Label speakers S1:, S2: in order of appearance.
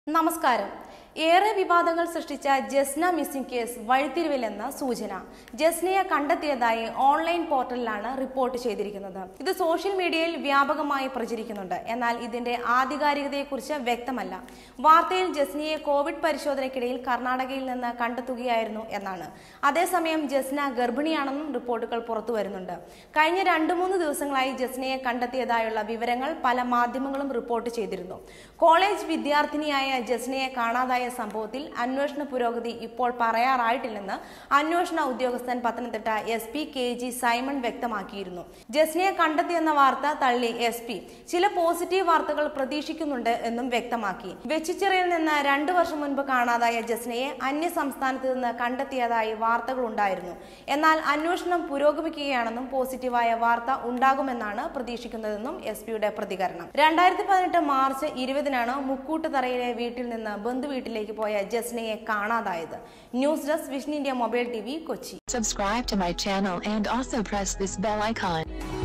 S1: നമസ്കാരം ഏറെ വിവാദങ്ങൾ സൃഷ്ടിച്ച ജസ്ന മിസ്സിംഗ് കേസ് വഴിത്തിരിവിലെന്ന സൂചന ജസ്നയെ കണ്ടെത്തിയതായി ഓൺലൈൻ പോർട്ടലിലാണ് റിപ്പോർട്ട് ചെയ്തിരിക്കുന്നത് ഇത് സോഷ്യൽ മീഡിയയിൽ വ്യാപകമായി പ്രചരിക്കുന്നുണ്ട് എന്നാൽ ഇതിന്റെ ആധികാരികതയെക്കുറിച്ച് വ്യക്തമല്ല വാർത്തയിൽ ജസ്നയെ കോവിഡ് പരിശോധനയ്ക്കിടയിൽ കർണാടകയിൽ നിന്ന് കണ്ടെത്തുകയായിരുന്നു എന്നാണ് അതേസമയം ജസ്ന ഗർഭിണിയാണെന്നും റിപ്പോർട്ടുകൾ പുറത്തു വരുന്നുണ്ട് കഴിഞ്ഞ രണ്ടു മൂന്ന് ദിവസങ്ങളായി ജസ്നയെ കണ്ടെത്തിയതായുള്ള വിവരങ്ങൾ പല മാധ്യമങ്ങളും റിപ്പോർട്ട് ചെയ്തിരുന്നു കോളേജ് വിദ്യാർത്ഥിനിയായ ജസ്നയെ കാണാതായ സംഭവത്തിൽ അന്വേഷണ പുരോഗതി ഇപ്പോൾ പറയാറായിട്ടില്ലെന്ന് അന്വേഷണ ഉദ്യോഗസ്ഥൻ Pathanamthitta S P K G Simon വ്യക്തമാക്കിയിരുന്നു ജസ്നയെ കണ്ടെത്തിയെന്ന വാർത്ത തള്ളി എസ് പി ചില പോസിറ്റീവ് വാർത്തകൾ പ്രതീക്ഷിക്കുന്നുണ്ട് എന്നും വ്യക്തമാക്കി വെച്ചിച്ചിറയിൽ നിന്ന് രണ്ടു വർഷം മുൻപ് കാണാതായ ജസ്നയെ അന്യ സംസ്ഥാനത്ത് നിന്ന് കണ്ടെത്തിയതായി വാർത്തകൾ ഉണ്ടായിരുന്നു എന്നാൽ അന്വേഷണം പുരോഗമിക്കുകയാണെന്നും പോസിറ്റീവായ വാർത്ത ഉണ്ടാകുമെന്നാണ് പ്രതീക്ഷിക്കുന്നതെന്നും എസ് പിയുടെ പ്രതികരണം രണ്ടായിരത്തി പതിനെട്ട് മാർച്ച് ഇരുപതിനാണ് മുക്കൂട്ടുതറയിലെ വീട്ടിൽ നിന്ന് ബന്ധുവീട്ടിലേക്ക് പോയ ജസ്നയെ കാണാതായത് news desk vision India mobile T Kochi
S2: Subscribe to my channel and also press this bell icon.